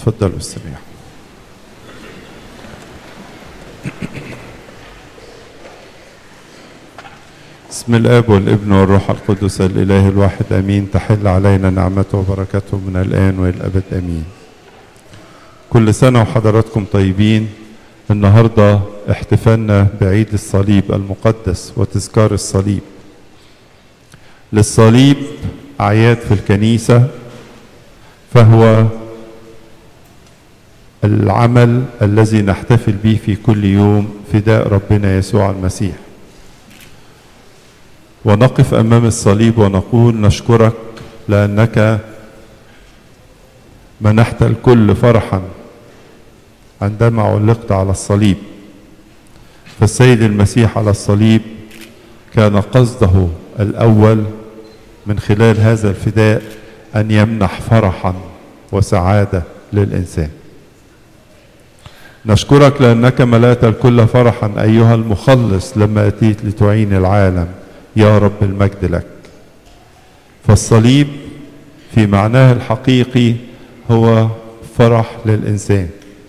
تفضلوا استريحوا بسم الاب والابن والروح القدس الاله الواحد امين تحل علينا نعمته وبركته من الان والى الابد امين كل سنه وحضراتكم طيبين النهارده احتفالنا بعيد الصليب المقدس وتذكار الصليب للصليب اعياد في الكنيسه فهو العمل الذي نحتفل به في كل يوم فداء ربنا يسوع المسيح ونقف امام الصليب ونقول نشكرك لانك منحت الكل فرحا عندما علقت على الصليب فالسيد المسيح على الصليب كان قصده الاول من خلال هذا الفداء ان يمنح فرحا وسعاده للانسان نشكرك لانك ملأت الكل فرحا ايها المخلص لما اتيت لتعين العالم يا رب المجد لك فالصليب في معناه الحقيقي هو فرح للانسان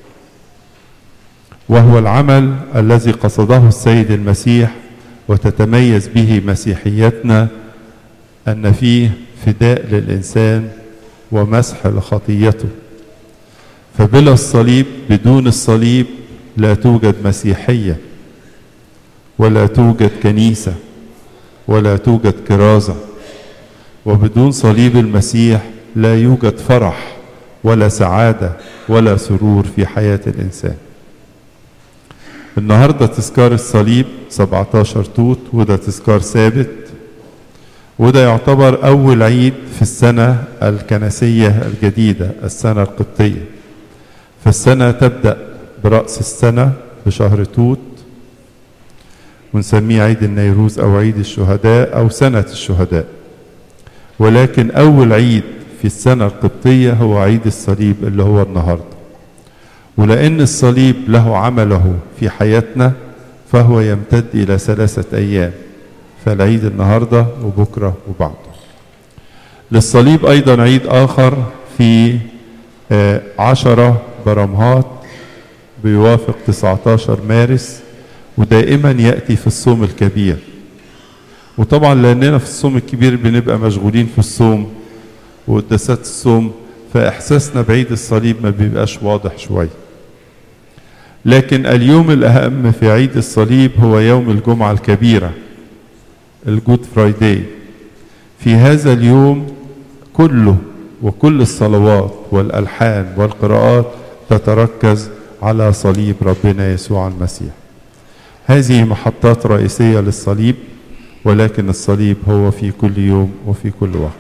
وهو العمل الذي قصده السيد المسيح وتتميز به مسيحيتنا ان فيه فداء للانسان ومسح لخطيته فبلا الصليب بدون الصليب لا توجد مسيحيه ولا توجد كنيسه ولا توجد كرازه وبدون صليب المسيح لا يوجد فرح ولا سعاده ولا سرور في حياه الانسان النهارده تذكار الصليب 17 توت وده تذكار ثابت وده يعتبر اول عيد في السنه الكنسيه الجديده السنه القبطيه فالسنه تبدا براس السنه بشهر توت ونسميه عيد النيروز او عيد الشهداء او سنه الشهداء ولكن اول عيد في السنه القبطيه هو عيد الصليب اللي هو النهارده ولان الصليب له عمله في حياتنا فهو يمتد الى ثلاثه ايام فالعيد النهارده وبكره وبعده للصليب ايضا عيد اخر في عشرة برمهات بيوافق 19 مارس ودائما ياتي في الصوم الكبير وطبعا لاننا في الصوم الكبير بنبقى مشغولين في الصوم وقداسات الصوم فاحساسنا بعيد الصليب ما بيبقاش واضح شويه لكن اليوم الاهم في عيد الصليب هو يوم الجمعه الكبيره الجود فرايداي في هذا اليوم كله وكل الصلوات والالحان والقراءات تتركز على صليب ربنا يسوع المسيح هذه محطات رئيسيه للصليب ولكن الصليب هو في كل يوم وفي كل وقت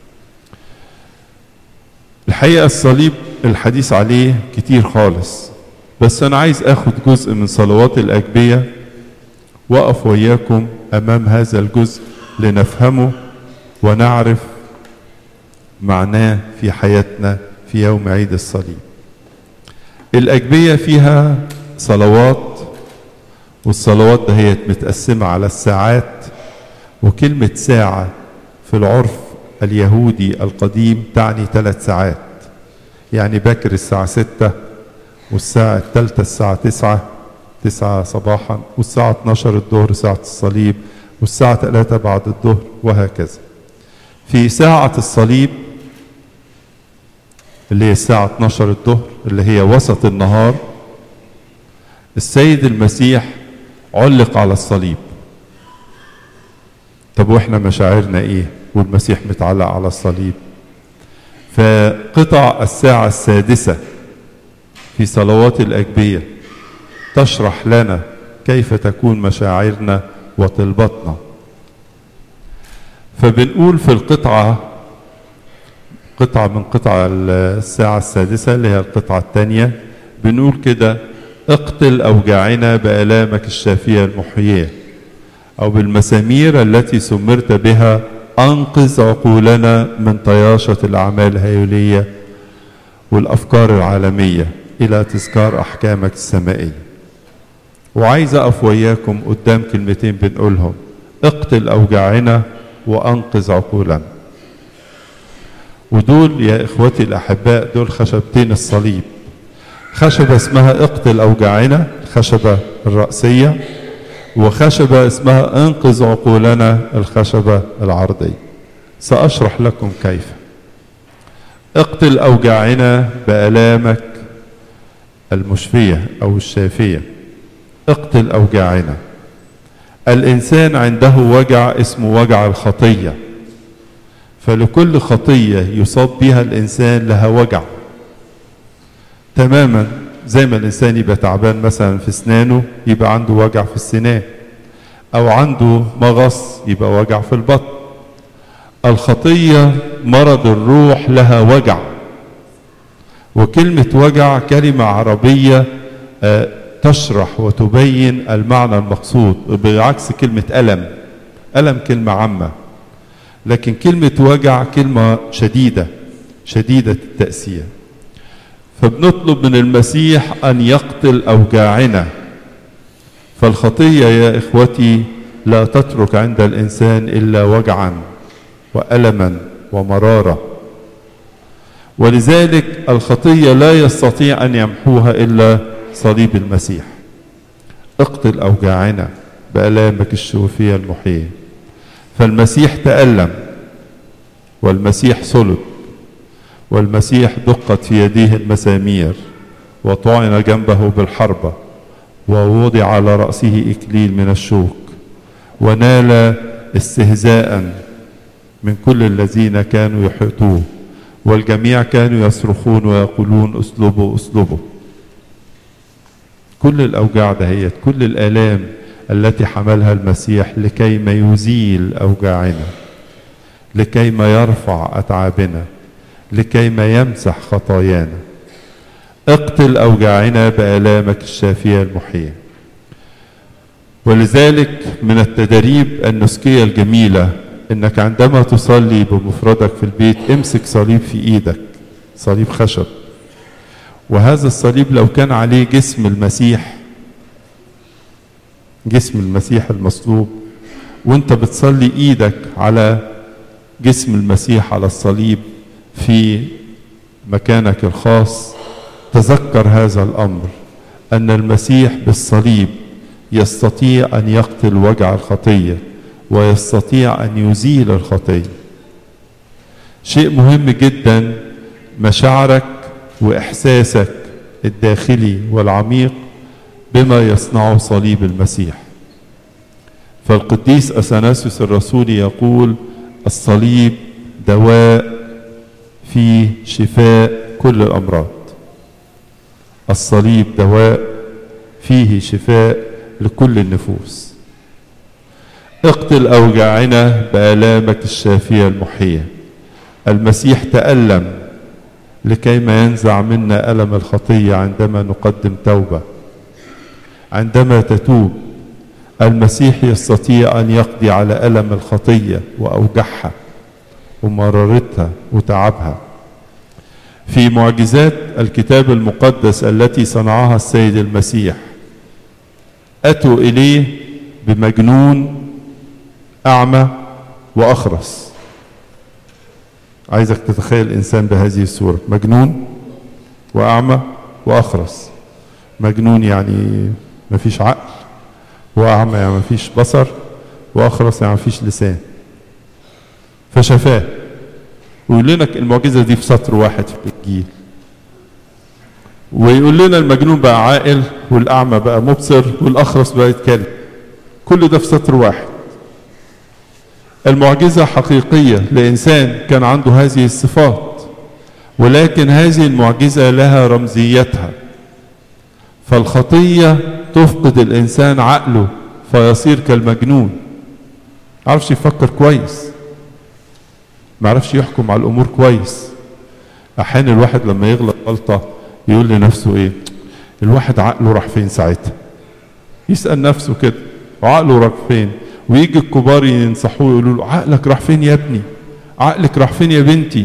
الحقيقه الصليب الحديث عليه كتير خالص بس انا عايز اخد جزء من صلوات الاجبيه واقف وياكم امام هذا الجزء لنفهمه ونعرف معناه في حياتنا في يوم عيد الصليب الاجبيه فيها صلوات والصلوات دهيت متقسمه على الساعات وكلمه ساعه في العرف اليهودي القديم تعني ثلاث ساعات يعني باكر الساعة ستة والساعة الثالثة الساعة تسعة تسعة صباحا والساعة 12 الظهر ساعة الصليب والساعة 3 بعد الظهر وهكذا في ساعة الصليب اللي هي الساعة 12 الظهر اللي هي وسط النهار السيد المسيح علق على الصليب طب واحنا مشاعرنا ايه والمسيح متعلق على الصليب فقطع الساعة السادسة في صلوات الأجبية تشرح لنا كيف تكون مشاعرنا وطلباتنا فبنقول في القطعة قطعة من قطع الساعة السادسة اللي هي القطعة الثانية بنقول كده اقتل أوجاعنا بآلامك الشافية المحيية أو بالمسامير التي سمرت بها أنقذ عقولنا من طياشة الأعمال الهيولية والأفكار العالمية إلى تذكار أحكامك السمائية وعايز أقف وياكم قدام كلمتين بنقولهم اقتل أوجاعنا وأنقذ عقولنا ودول يا إخوتي الأحباء دول خشبتين الصليب خشبة اسمها اقتل أوجاعنا الخشبة الرأسية وخشبة اسمها انقذ عقولنا الخشبة العرضية سأشرح لكم كيف اقتل أوجاعنا بآلامك المشفية أو الشافية اقتل أوجاعنا الإنسان عنده وجع اسمه وجع الخطية فلكل خطية يصاب بها الإنسان لها وجع تماما زي ما الإنسان يبقى تعبان مثلا في أسنانه يبقى عنده وجع في السنان أو عنده مغص يبقى وجع في البطن الخطية مرض الروح لها وجع وكلمة وجع كلمة عربية تشرح وتبين المعنى المقصود بعكس كلمة ألم ألم كلمة عامة لكن كلمة وجع كلمة شديدة شديدة التأثير فبنطلب من المسيح أن يقتل أوجاعنا فالخطية يا إخوتي لا تترك عند الإنسان إلا وجعا وألما ومرارة ولذلك الخطية لا يستطيع أن يمحوها إلا صليب المسيح اقتل أوجاعنا بألامك الشوفية المحية فالمسيح تألم والمسيح صلب والمسيح دقت في يديه المسامير وطعن جنبه بالحربة ووضع على رأسه إكليل من الشوك ونال استهزاء من كل الذين كانوا يحيطوه والجميع كانوا يصرخون ويقولون اسلبوا اسلبوا كل الأوجاع دهيت كل الآلام التي حملها المسيح لكي ما يزيل أوجاعنا لكي ما يرفع أتعابنا لكي ما يمسح خطايانا اقتل أوجاعنا بآلامك الشافية المحية ولذلك من التدريب النسكية الجميلة انك عندما تصلي بمفردك في البيت امسك صليب في ايدك صليب خشب وهذا الصليب لو كان عليه جسم المسيح جسم المسيح المصلوب وانت بتصلي ايدك على جسم المسيح على الصليب في مكانك الخاص تذكر هذا الامر ان المسيح بالصليب يستطيع ان يقتل وجع الخطيه ويستطيع ان يزيل الخطيه شيء مهم جدا مشاعرك واحساسك الداخلي والعميق بما يصنعه صليب المسيح فالقديس اثناسيوس الرسولي يقول الصليب دواء في شفاء كل الامراض الصليب دواء فيه شفاء لكل النفوس اقتل اوجاعنا بالامك الشافيه المحيه المسيح تالم لكي ما ينزع منا الم الخطيه عندما نقدم توبه عندما تتوب المسيح يستطيع ان يقضي على الم الخطيه واوجعها ومرارتها وتعبها في معجزات الكتاب المقدس التي صنعها السيد المسيح اتوا اليه بمجنون اعمى واخرس عايزك تتخيل انسان بهذه الصوره مجنون واعمى واخرس مجنون يعني مفيش عقل واعمى يعني مفيش بصر واخرس يعني مفيش لسان فشفاه ويقول لنا المعجزه دي في سطر واحد في الانجيل ويقول لنا المجنون بقى عاقل والاعمى بقى مبصر والاخرس بقى يتكلم كل ده في سطر واحد المعجزه حقيقيه لانسان كان عنده هذه الصفات ولكن هذه المعجزه لها رمزيتها فالخطيه تفقد الانسان عقله فيصير كالمجنون عرفش يفكر كويس ما عرفش يحكم على الامور كويس احيانا الواحد لما يغلط غلطه يقول لنفسه ايه الواحد عقله راح فين ساعتها يسال نفسه كده وعقله راح فين ويجي الكبار ينصحوه يقولوا له عقلك راح فين يا ابني عقلك راح فين يا بنتي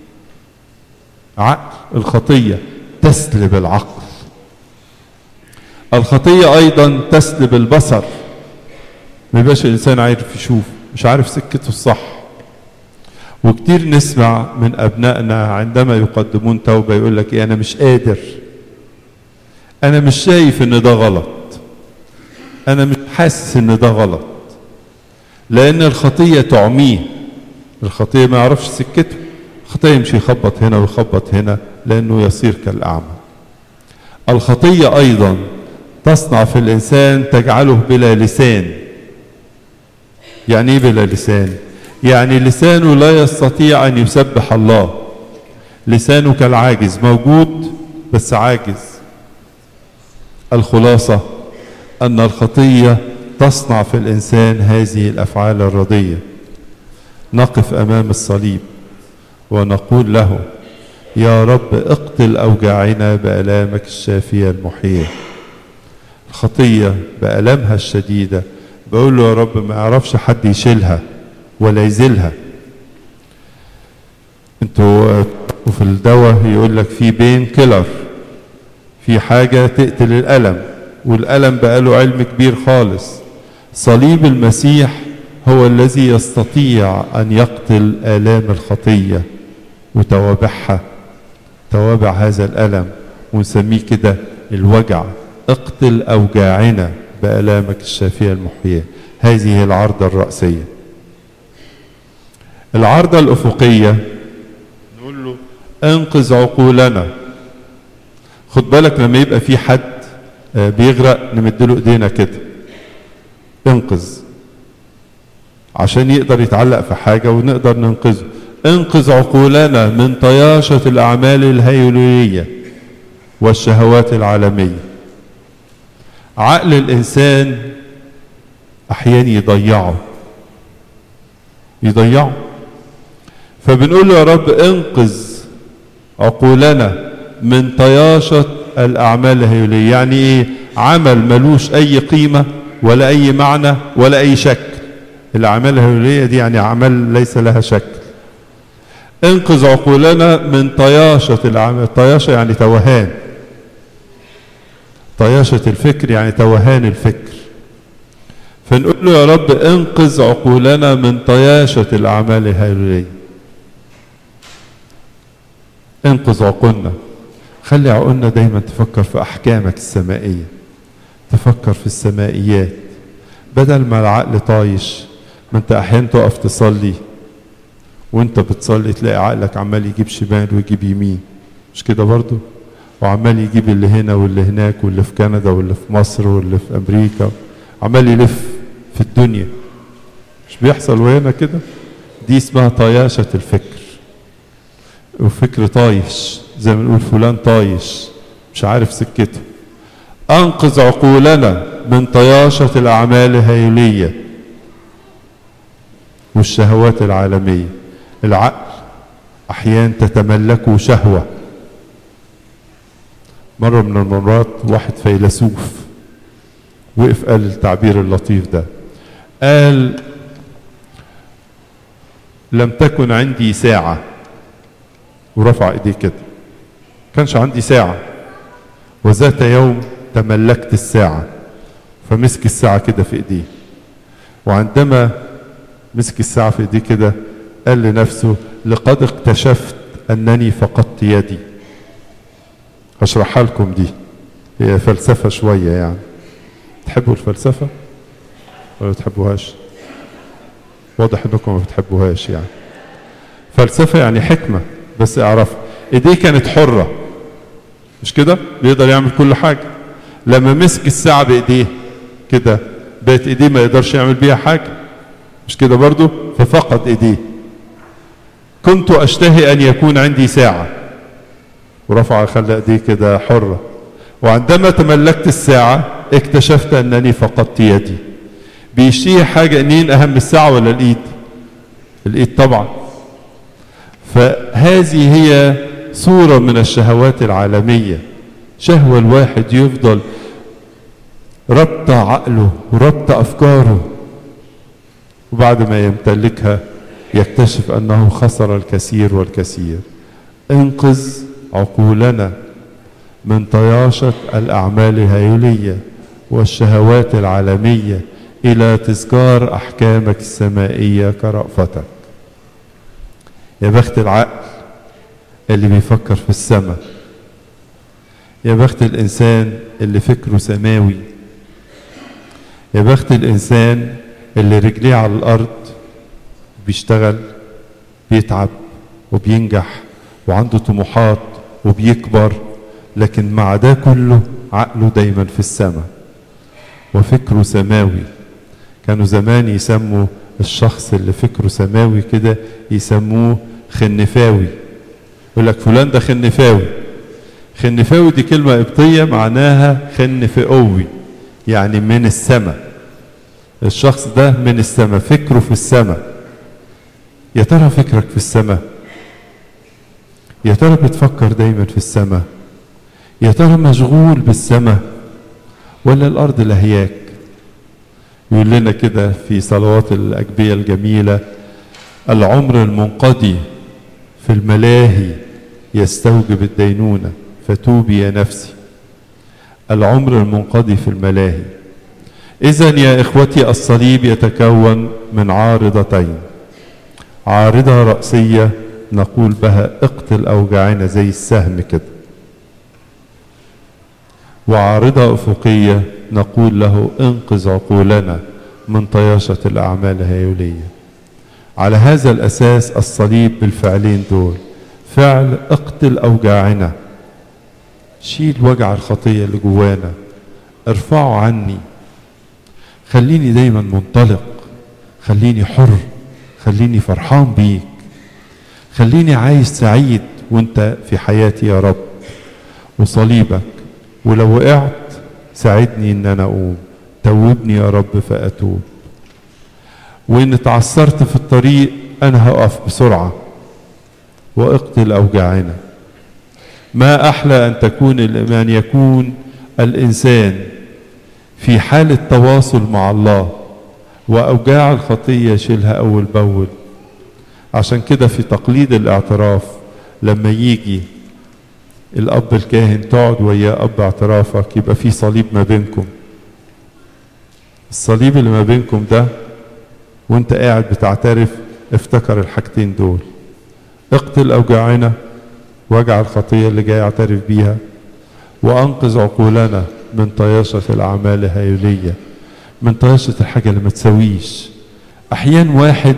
عقل الخطيه تسلب العقل الخطيه ايضا تسلب البصر ما يبقاش الانسان عارف يشوف مش عارف سكته الصح وكتير نسمع من أبنائنا عندما يقدمون توبة يقول لك إيه أنا مش قادر أنا مش شايف إن ده غلط أنا مش حاسس إن ده غلط لأن الخطية تعميه الخطية ما يعرفش سكته الخطية يمشي يخبط هنا ويخبط هنا لأنه يصير كالأعمى الخطية أيضا تصنع في الإنسان تجعله بلا لسان يعني إيه بلا لسان يعني لسانه لا يستطيع أن يسبح الله لسانه كالعاجز موجود بس عاجز الخلاصة أن الخطية تصنع في الإنسان هذه الأفعال الرضية نقف أمام الصليب ونقول له يا رب اقتل أوجاعنا بألامك الشافية المحية الخطية بألمها الشديدة بقول له يا رب ما يعرفش حد يشيلها ولا يزيلها انتوا وفي الدواء يقول لك في بين كيلر في حاجة تقتل الألم والألم بقاله علم كبير خالص صليب المسيح هو الذي يستطيع أن يقتل آلام الخطية وتوابعها توابع هذا الألم ونسميه كده الوجع اقتل أوجاعنا بألامك الشافية المحيية هذه العرضة الرأسية العرضة الأفقية نقول له انقذ عقولنا خد بالك لما يبقى في حد بيغرق نمد له ايدينا كده انقذ عشان يقدر يتعلق في حاجة ونقدر ننقذه انقذ عقولنا من طياشة الأعمال الهيولية والشهوات العالمية عقل الإنسان أحيانا يضيعه يضيعه فبنقول له يا رب انقذ عقولنا من طياشة الأعمال الهيولية يعني إيه عمل ملوش أي قيمة ولا أي معنى ولا أي شكل الأعمال الهيولية دي يعني أعمال ليس لها شكل انقذ عقولنا من طياشة الأعمال طياشة يعني توهان طياشة الفكر يعني توهان الفكر فنقول له يا رب انقذ عقولنا من طياشة الأعمال الهيولية انقذ عقولنا خلي عقولنا دايما تفكر في أحكامك السمائية تفكر في السمائيات بدل ما العقل طايش ما انت أحيانا تقف تصلي وانت بتصلي تلاقي عقلك عمال يجيب شمال ويجيب يمين مش كده برضو وعمال يجيب اللي هنا واللي هناك واللي في كندا واللي في مصر واللي في أمريكا عمال يلف في الدنيا مش بيحصل وهنا كده دي اسمها طياشة الفكر وفكر طايش زي ما نقول فلان طايش مش عارف سكته أنقذ عقولنا من طياشة الأعمال الهيولية والشهوات العالمية العقل أحيانا تتملكه شهوة مرة من المرات واحد فيلسوف وقف قال التعبير اللطيف ده قال لم تكن عندي ساعة ورفع ايديه كده كانش عندي ساعة وذات يوم تملكت الساعة فمسك الساعة كده في ايديه وعندما مسك الساعة في ايديه كده قال لنفسه لقد اكتشفت انني فقدت يدي هشرحها لكم دي هي فلسفة شوية يعني تحبوا الفلسفة ولا ما تحبوهاش واضح انكم ما بتحبوهاش يعني فلسفة يعني حكمة بس اعرف ايديه كانت حرة مش كده بيقدر يعمل كل حاجة لما مسك الساعة بايديه كده بقت ايديه ما يقدرش يعمل بيها حاجة مش كده برضو ففقد ايديه كنت اشتهي ان يكون عندي ساعة ورفع خلى ايديه كده حرة وعندما تملكت الساعة اكتشفت انني فقدت يدي بيشتهي حاجة مين اهم الساعة ولا الايد الايد طبعا فهذه هي صورة من الشهوات العالمية شهوة الواحد يفضل ربط عقله وربط أفكاره وبعد ما يمتلكها يكتشف أنه خسر الكثير والكثير انقذ عقولنا من طياشة الأعمال الهيولية والشهوات العالمية إلى تذكار أحكامك السمائية كرأفتك يا بخت العقل اللي بيفكر في السماء يا بخت الإنسان اللي فكره سماوي يا بخت الإنسان اللي رجليه على الأرض بيشتغل بيتعب وبينجح وعنده طموحات وبيكبر لكن مع ده كله عقله دايما في السماء وفكره سماوي كانوا زمان يسموا الشخص اللي فكره سماوي كده يسموه خنفاوي يقول لك فلان ده خنفاوي خنفاوي دي كلمة قبطية معناها خنفئوي يعني من السماء الشخص ده من السماء فكره في السماء يا ترى فكرك في السماء يا ترى بتفكر دايما في السماء يا ترى مشغول بالسماء ولا الأرض لهياك يقول لنا كده في صلوات الأجبية الجميلة العمر المنقضي في الملاهي يستوجب الدينونة فتوبي يا نفسي العمر المنقضي في الملاهي إذا يا إخوتي الصليب يتكون من عارضتين عارضة رأسية نقول بها اقتل أوجاعنا زي السهم كده وعارضة أفقية نقول له انقذ عقولنا من طياشة الأعمال الهيولية على هذا الأساس الصليب بالفعلين دول فعل اقتل أوجاعنا شيل وجع الخطية اللي جوانا ارفعه عني خليني دايما منطلق خليني حر خليني فرحان بيك خليني عايش سعيد وانت في حياتي يا رب وصليبك ولو وقعت ساعدني ان انا اقوم توبني يا رب فاتوب وان تعثرت في الطريق انا هقف بسرعه واقتل اوجاعنا ما احلى ان تكون الايمان يكون الانسان في حاله تواصل مع الله واوجاع الخطيه يشيلها اول باول عشان كده في تقليد الاعتراف لما يجي الاب الكاهن تقعد وياه اب اعترافك يبقى في صليب ما بينكم الصليب اللي ما بينكم ده وانت قاعد بتعترف افتكر الحاجتين دول اقتل اوجاعنا وجع الخطيه اللي جاي اعترف بيها وانقذ عقولنا من طياشه الاعمال الهيوليه من طياشه الحاجه اللي ما تسويش احيان واحد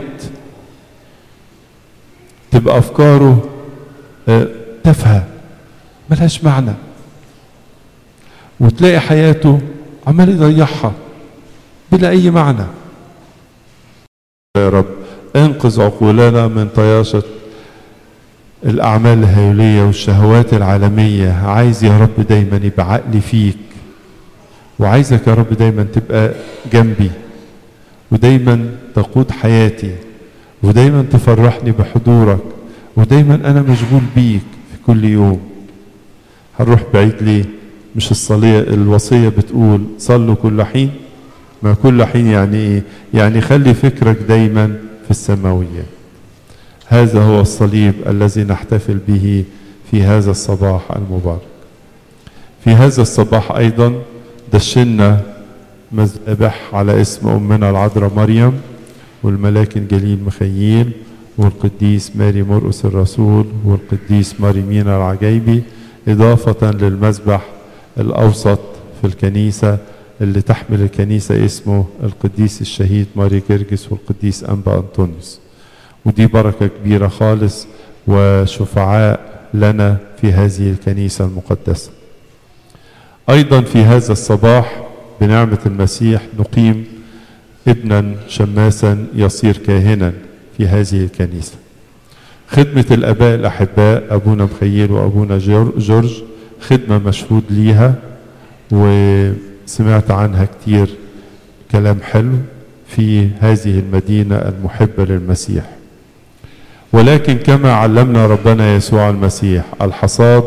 تبقى افكاره اه تافهه ملهاش معنى وتلاقي حياته عمال يضيعها بلا اي معنى يا رب انقذ عقولنا من طياشة الأعمال الهيولية والشهوات العالمية عايز يا رب دايما يبقى عقلي فيك وعايزك يا رب دايما تبقى جنبي ودايما تقود حياتي ودايما تفرحني بحضورك ودايما أنا مشغول بيك في كل يوم هنروح بعيد ليه مش الصلية الوصية بتقول صلوا كل حين ما كل حين يعني ايه يعني خلي فكرك دايما في السماوية هذا هو الصليب الذي نحتفل به في هذا الصباح المبارك في هذا الصباح ايضا دشنا مذبح على اسم امنا العذراء مريم والملاك الجليل مخيل والقديس ماري مرقس الرسول والقديس ماري مينا العجيبي إضافة للمذبح الأوسط في الكنيسة اللي تحمل الكنيسة اسمه القديس الشهيد ماري جرجس والقديس أنبا أنطونيوس ودي بركة كبيرة خالص وشفعاء لنا في هذه الكنيسة المقدسة أيضا في هذا الصباح بنعمة المسيح نقيم ابنا شماسا يصير كاهنا في هذه الكنيسة خدمة الآباء الأحباء أبونا مخيل وأبونا جورج خدمة مشهود ليها وسمعت عنها كتير كلام حلو في هذه المدينة المحبة للمسيح ولكن كما علمنا ربنا يسوع المسيح الحصاد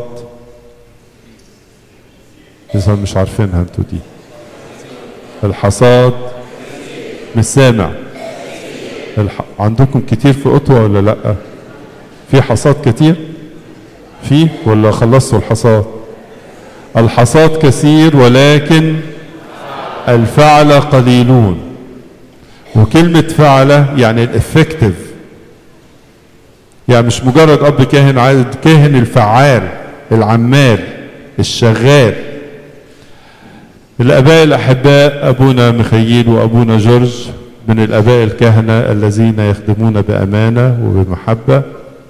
لسه مش عارفينها انتوا دي الحصاد مش سامع الح... عندكم كتير في قطوة ولا لأ في حصاد كتير في ولا خلصتوا الحصاد الحصاد كثير ولكن الفعل قليلون وكلمة فعل يعني الافكتيف يعني مش مجرد اب كاهن عادي كاهن الفعال العمال الشغال الاباء الاحباء ابونا ميخائيل وابونا جورج من الاباء الكهنه الذين يخدمون بامانه وبمحبه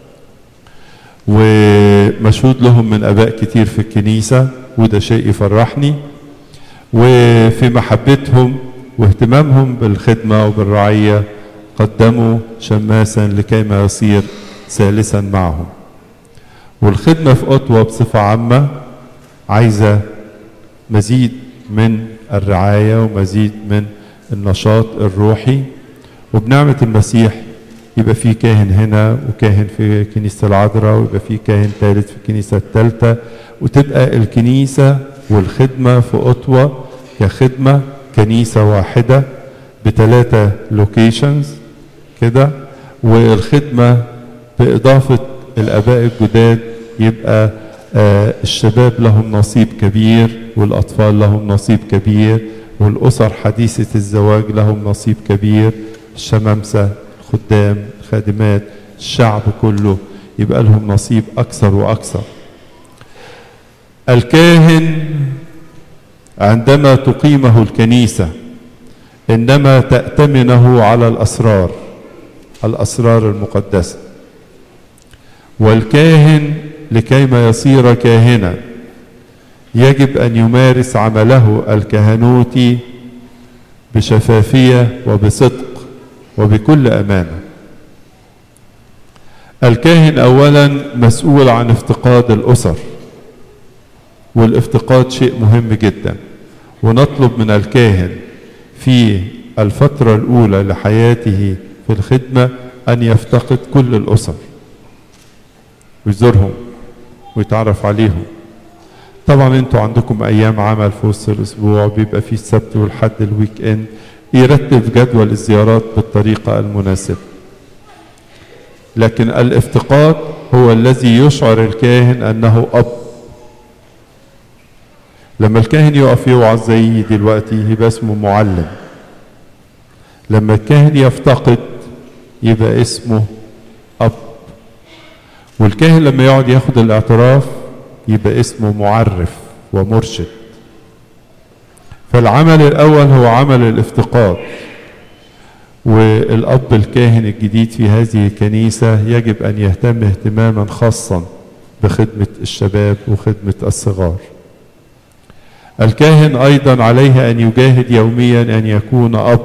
ومشهود لهم من اباء كتير في الكنيسه وده شيء يفرحني وفي محبتهم واهتمامهم بالخدمه وبالرعيه قدموا شماسا لكيما يصير ثالثا معهم والخدمه في اوتوا بصفه عامه عايزه مزيد من الرعايه ومزيد من النشاط الروحي وبنعمه المسيح يبقى في كاهن هنا وكاهن في كنيسة العذراء ويبقى في كاهن ثالث في الكنيسة الثالثة وتبقى الكنيسة والخدمة في أوتوا كخدمة كنيسة واحدة بثلاثة لوكيشنز كده والخدمة بإضافة الآباء الجداد يبقى آه الشباب لهم نصيب كبير والأطفال لهم نصيب كبير والأسر حديثة الزواج لهم نصيب كبير الشمامسة الخدام الخادمات الشعب كله يبقى لهم نصيب أكثر وأكثر الكاهن عندما تقيمه الكنيسة إنما تأتمنه على الأسرار الأسرار المقدسة والكاهن لكيما يصير كاهنا يجب أن يمارس عمله الكهنوتي بشفافية وبصدق وبكل امانه الكاهن اولا مسؤول عن افتقاد الاسر والافتقاد شيء مهم جدا ونطلب من الكاهن في الفتره الاولى لحياته في الخدمه ان يفتقد كل الاسر ويزورهم ويتعرف عليهم طبعا انتوا عندكم ايام عمل في وسط الاسبوع بيبقى فيه السبت والحد الويك اند يرتب جدول الزيارات بالطريقة المناسبة لكن الافتقاد هو الذي يشعر الكاهن أنه أب لما الكاهن يقف يوعظ زي دلوقتي يبقى اسمه معلم لما الكاهن يفتقد يبقى اسمه أب والكاهن لما يقعد ياخد الاعتراف يبقى اسمه معرف ومرشد فالعمل الأول هو عمل الافتقاد والأب الكاهن الجديد في هذه الكنيسة يجب أن يهتم اهتماما خاصا بخدمة الشباب وخدمة الصغار الكاهن أيضا عليه أن يجاهد يوميا أن يكون أب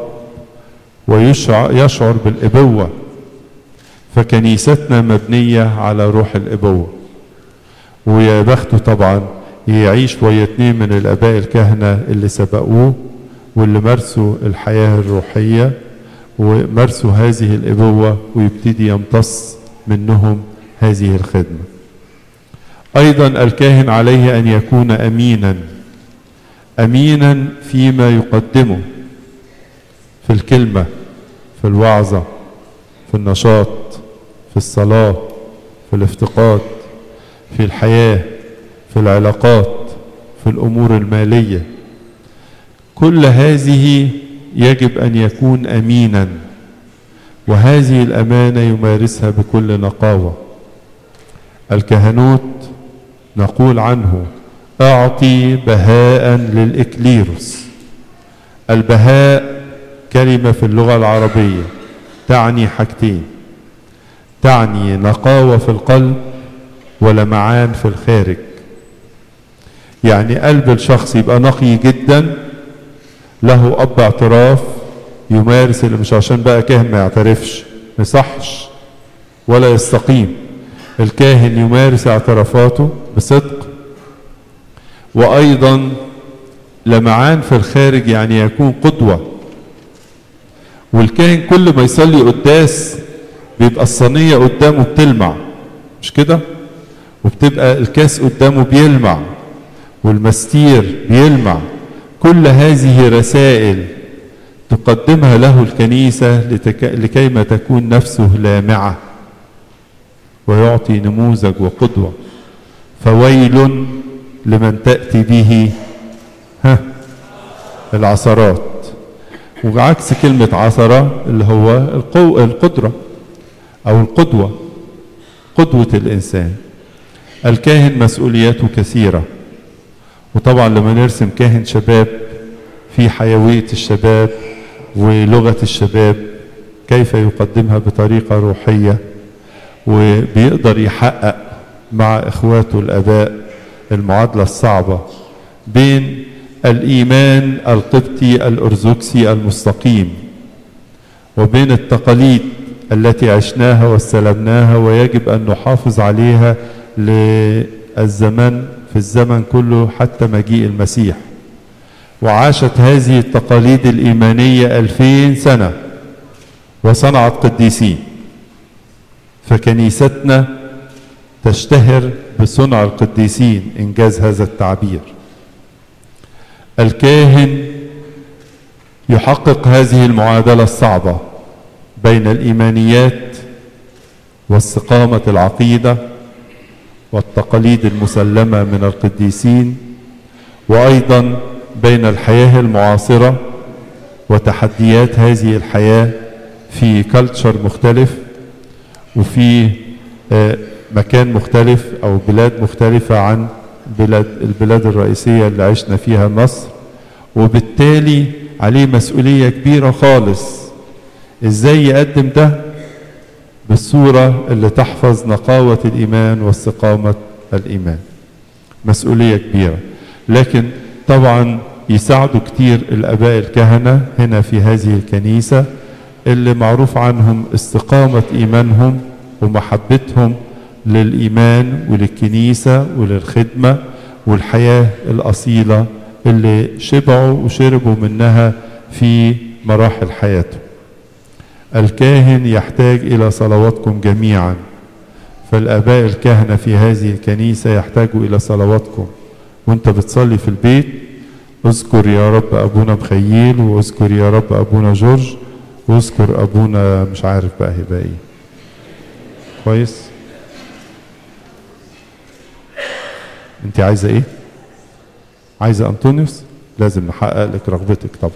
ويشعر بالإبوة فكنيستنا مبنية على روح الإبوة ويا بخته طبعا يعيش ويا اتنين من الاباء الكهنه اللي سبقوه واللي مارسوا الحياه الروحيه ومارسوا هذه الابوه ويبتدي يمتص منهم هذه الخدمه. ايضا الكاهن عليه ان يكون امينا امينا فيما يقدمه في الكلمه في الوعظه في النشاط في الصلاه في الافتقاد في الحياه في العلاقات في الامور الماليه كل هذه يجب ان يكون امينا وهذه الامانه يمارسها بكل نقاوه الكهنوت نقول عنه اعطي بهاء للاكليروس البهاء كلمه في اللغه العربيه تعني حاجتين تعني نقاوه في القلب ولمعان في الخارج يعني قلب الشخص يبقى نقي جدا له اب اعتراف يمارس اللي مش عشان بقى كاهن ما يعترفش ما يصحش ولا يستقيم الكاهن يمارس اعترافاته بصدق وايضا لمعان في الخارج يعني يكون قدوه والكاهن كل ما يصلي قداس بيبقى الصينيه قدامه بتلمع مش كده وبتبقى الكاس قدامه بيلمع والمستير بيلمع كل هذه رسائل تقدمها له الكنيسة لتك... لكيما تكون نفسه لامعة ويعطي نموذج وقدوة فويل لمن تأتي به ها العثرات وعكس كلمة عثرة اللي هو القو... القدرة أو القدوة قدوة الإنسان الكاهن مسؤولياته كثيرة وطبعا لما نرسم كاهن شباب في حيوية الشباب ولغة الشباب كيف يقدمها بطريقة روحية وبيقدر يحقق مع إخواته الآباء المعادلة الصعبة بين الإيمان القبطي الأرثوذكسي المستقيم وبين التقاليد التي عشناها واستلمناها ويجب أن نحافظ عليها للزمن في الزمن كله حتى مجيء المسيح وعاشت هذه التقاليد الإيمانية ألفين سنة وصنعت قديسين فكنيستنا تشتهر بصنع القديسين إنجاز هذا التعبير الكاهن يحقق هذه المعادلة الصعبة بين الإيمانيات واستقامة العقيدة والتقاليد المسلمة من القديسين وأيضا بين الحياة المعاصرة وتحديات هذه الحياة في كلتشر مختلف وفي مكان مختلف أو بلاد مختلفة عن بلاد البلاد الرئيسية اللي عشنا فيها مصر وبالتالي عليه مسؤولية كبيرة خالص ازاي يقدم ده بالصورة اللي تحفظ نقاوة الإيمان واستقامة الإيمان مسؤولية كبيرة لكن طبعا يساعدوا كتير الآباء الكهنة هنا في هذه الكنيسة اللي معروف عنهم استقامة إيمانهم ومحبتهم للإيمان وللكنيسة وللخدمة والحياة الأصيلة اللي شبعوا وشربوا منها في مراحل حياتهم الكاهن يحتاج إلى صلواتكم جميعا فالآباء الكهنة في هذه الكنيسة يحتاجوا إلى صلواتكم وانت بتصلي في البيت اذكر يا رب أبونا مخيل واذكر يا رب أبونا جورج واذكر أبونا مش عارف بقى هيبقى ايه كويس انت عايزة ايه عايزة أنطونيوس لازم نحقق لك رغبتك طبعا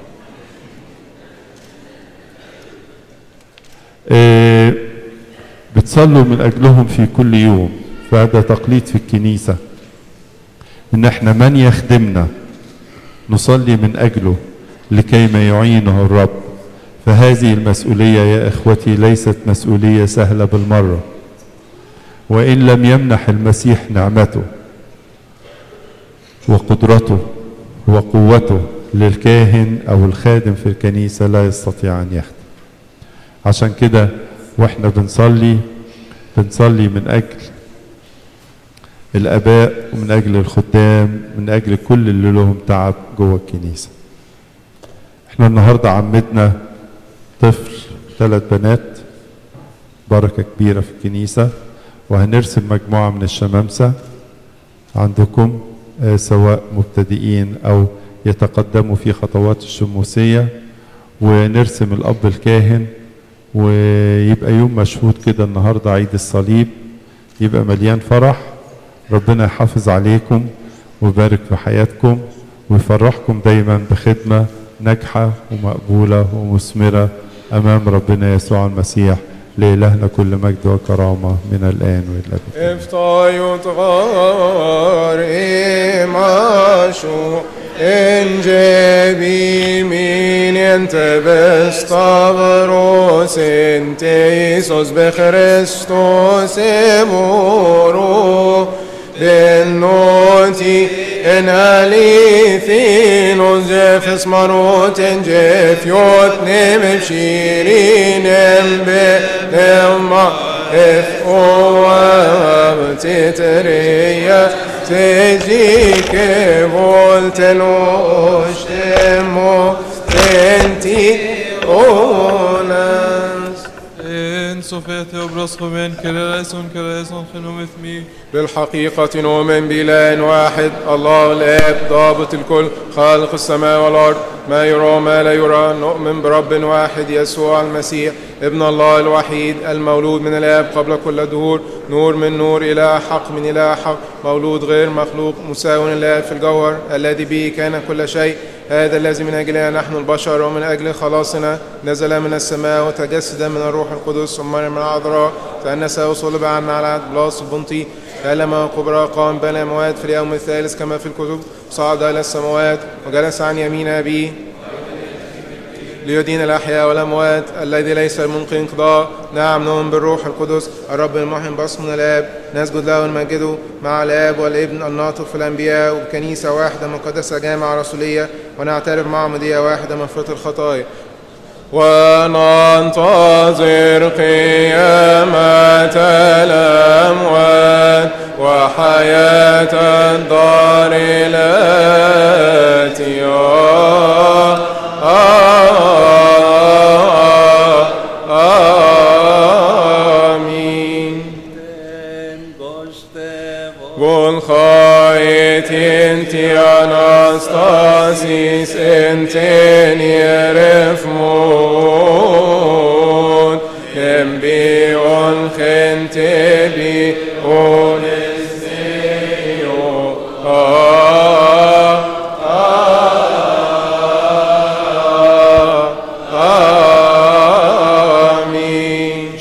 إيه بتصلوا من أجلهم في كل يوم فهذا تقليد في الكنيسة إن احنا من يخدمنا نصلي من أجله لكي ما يعينه الرب فهذه المسؤولية يا إخوتي ليست مسؤولية سهلة بالمرة وإن لم يمنح المسيح نعمته وقدرته وقوته للكاهن أو الخادم في الكنيسة لا يستطيع أن يخدم عشان كده واحنا بنصلي بنصلي من أجل الآباء ومن أجل الخدام من أجل كل اللي لهم تعب جوه الكنيسة احنا النهاردة عمدنا طفل ثلاث بنات بركة كبيرة في الكنيسة وهنرسم مجموعة من الشمامسة عندكم آه سواء مبتدئين أو يتقدموا في خطوات الشموسية ونرسم الأب الكاهن ويبقى يوم مشهود كده النهاردة عيد الصليب يبقى مليان فرح ربنا يحافظ عليكم ويبارك في حياتكم ويفرحكم دايما بخدمة ناجحة ومقبولة ومثمرة أمام ربنا يسوع المسيح لإلهنا كل مجد وكرامة من الآن وإلى الأبد افتايت غار إيماشو إن جبي من انت بستغروس انت يسوس بخريستوس مورو بالنوتي ان اليثين وزف اسمروت جف يوتني بشيرين بنما اف تتريا تجيك فولتن وشتمو تنتي اوناس En Sofia Theobros Chomen, Kereleison, Kereleison, Chenomethmi, بالحقيقة نؤمن بإله واحد الله الآب ضابط الكل خالق السماء والأرض ما يرى ما لا يرى نؤمن برب واحد يسوع المسيح ابن الله الوحيد المولود من الآب قبل كل دهور نور من نور إله حق من إله حق مولود غير مخلوق مساو لله في الجوهر الذي به كان كل شيء هذا الذي من أجلنا نحن البشر ومن أجل خلاصنا نزل من السماء وتجسد من الروح القدس ومن من العذراء تأنس وصلب عنا على عهد بلاس البنطي ألم وكبرى قام بين الأموات في اليوم الثالث كما في الكتب صعد إلى السماوات وجلس عن يمين أبيه ليدين الأحياء والأموات الذي ليس الممكن انقضاء نعم نؤمن بالروح القدس الرب المحن باسمنا الآب نسجد له ونمجده مع الآب والابن الناطق في الأنبياء وبكنيسة واحدة مقدسة جامعة رسولية ونعترف معمودية واحدة مغفرة الخطايا وننتظر قيامة الأموات وحياة الدار التي آمين قل خايت انت اناستاسيس انت يعرف